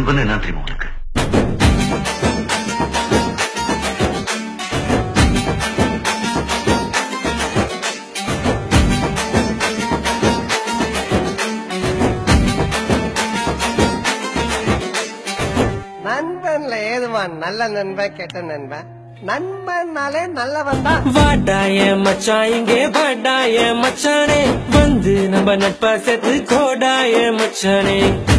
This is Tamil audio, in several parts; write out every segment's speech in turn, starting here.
நண்பன் என்ன தெரியுமா உனக்கு நண்பன்ல ஏதுவா நல்ல நண்பன் கெட்ட நண்பன் நண்பன்னாலே நல்லவன் தான் வாடாய மச்சான் இங்கே வாடாய மச்சானே வந்து நம்ம நட்பா சேர்த்து கோடாய மச்சானே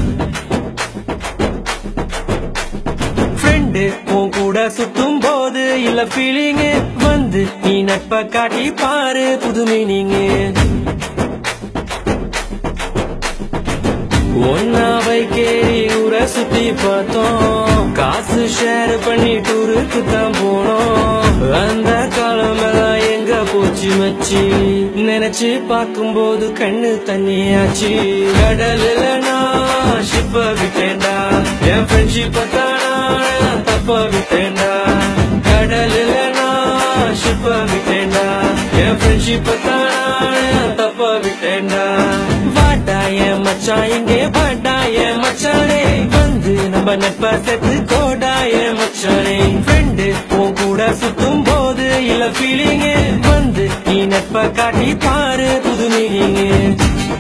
ஃப்ரெண்டு உன் கூட சுத்தும் போது இல்ல ஃபீலிங் வந்து நீ நட்பை காட்டி பாரு புது மீனிங் ஒன்னாவை கேரி ஊரை சுத்தி பார்த்தோம் காசு ஷேர் பண்ணி டூருக்கு தான் போனோம் அந்த காலமெல்லாம் எங்க போச்சு மச்சி நினைச்சு பார்க்கும்போது கண்ணு தண்ணியாச்சு கடலில் நான் ஷிப்ப விட்டேன்டா என் ஃப்ரெண்ட்ஷிப்ப தானா தப்ப விட்டேன்டா கடலில் நான் ஷிப்ப விட்டேன்டா என் ஃப்ரெண்ட்ஷிப்ப தானா தப்ப விட்டேன்டா வாடாய மச்சான் இங்கே வாடாய மச்சானே வந்து நம்ம நட்பை சேர்த்து கோடாய மச்சானே ஃப்ரெண்டு உன் கூட சுத்தும் போது இல்ல ஃபீலிங் வந்து நீ நட்பை காட்டி பாரு புது மீனிங்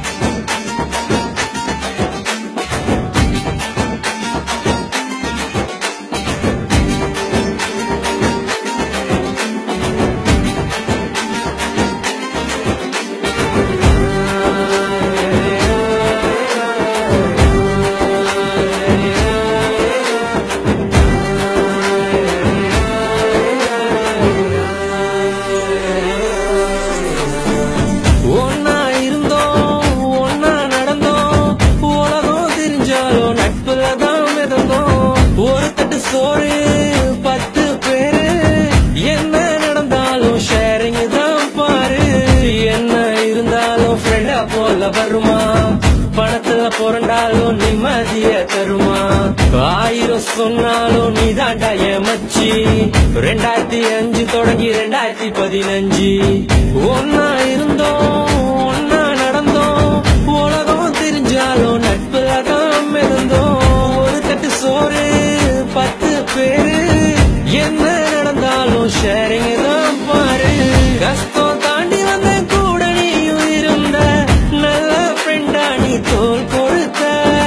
ஒன்னா இருந்தோம் ஒன்னா நடந்தோம் உலகம் தெரிஞ்சாலும் நட்புல தான் மிதந்தோம் ஒரு தட்டு சோறு பத்து பேரு என்ன நடந்தாலும் ஷேரிங் தான் பாரு என்ன இருந்தாலும் ஃப்ரெண்டா போல வருமா பணத்துல புரண்டாலும் நிம்மதிய தருமா ஆயிரம் சொன்னாலும் நீ தாண்டா என் மச்சி ரெண்டாயிரத்தி அஞ்சு தொடங்கி ரெண்டாயிரத்தி பதினஞ்சு ஒன்னா இருந்தோம் ஒன்னா நடந்தோம் உலகம் தெரிஞ்சாலும் நட்புல தான் இருந்தோம் ஒரு தட்டு சோறு பத்து பேரு என்ன நடந்தாலும் ஷேரிங் தான் பாரு கஷ்டம் தாண்டி வந்த கூட நீயும் இருந்த நல்ல ஃப்ரெண்டா நீ தோல் கொடுத்த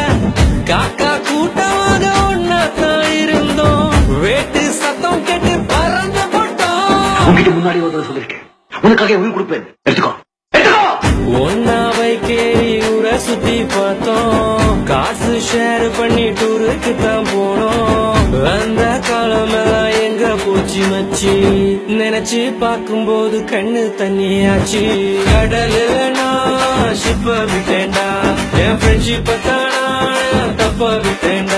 காக்கா கூட்டமாக ஒன்னா தான் இருந்தோம் வேட்டு சத்தம் கேட்டு பறந்து போட்டோம் உன்கிட்ட முன்னாடி ஒரு தடவை சொல்லிருக்கேன் உனக்காக உயிர் கொடுப்பேன் எடுத்துக்கோ எடுத்துக்கோ ஒன்னாவை கேரி ஊரை சுத்தி பார்த்தோம் காசு ஷேர் பண்ணி டூருக்கு தான் போனோம் அந்த காலமெல்லாம் எங்க போச்சு மச்சி நினைச்சு பார்க்கும்போது கண்ணு தண்ணியாச்சு கடலில் நான் ஷிப்ப விட்டேன்டா என் ஃப்ரெண்ட்ஷிப்ப தானா தப்ப விட்டேன்டா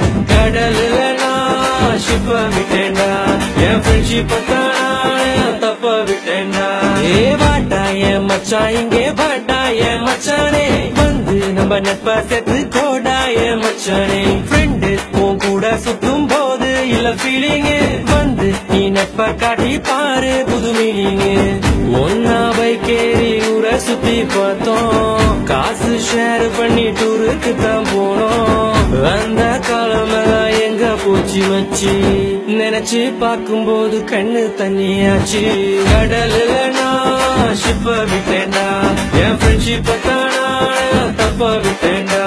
கடலில் நான் ஷிப்ப விட்டேன்டா என் ஃப்ரெண்ட்ஷிப்ப தானா தப்ப விட்டேன்டா ஏ வாட்டா என் மச்சான் இங்கே வாட்டா என் மச்சானே வந்து நம்ம நட்பா சேர்த்து கோடா என் மச்சானே ஃப்ரெண்டு உன் கூட சுத்தும் போது இல்ல ஃபீலிங் வந்து நீ நட்பை காட்டி பாரு புது மீனிங் ஒன்னா பைக் ஏறி ஊரை சுத்தி பார்த்தோம் காசு ஷேர் பண்ணி டூருக்கு தான் போனோம் அந்த காலமெல்லாம் எங்க போச்சு மச்சி நினைச்சு பார்க்கும்போது கண்ணு தண்ணியாச்சு கடலில் நான் ஷிப்ப விட்டேன்டா என் ஃப்ரெண்ட்ஷிப்ப தானா தப்ப விட்டேன்டா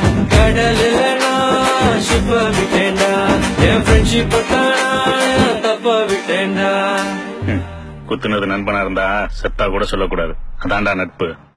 கடலில் நான் ஷிப்ப விட்டேன்டா என் ஃப்ரெண்ட்ஷிப்ப தானா தப்ப விட்டேன்டா குத்துனது நண்பனா இருந்தா செத்தா கூட சொல்லக்கூடாது அதான்டா நட்பு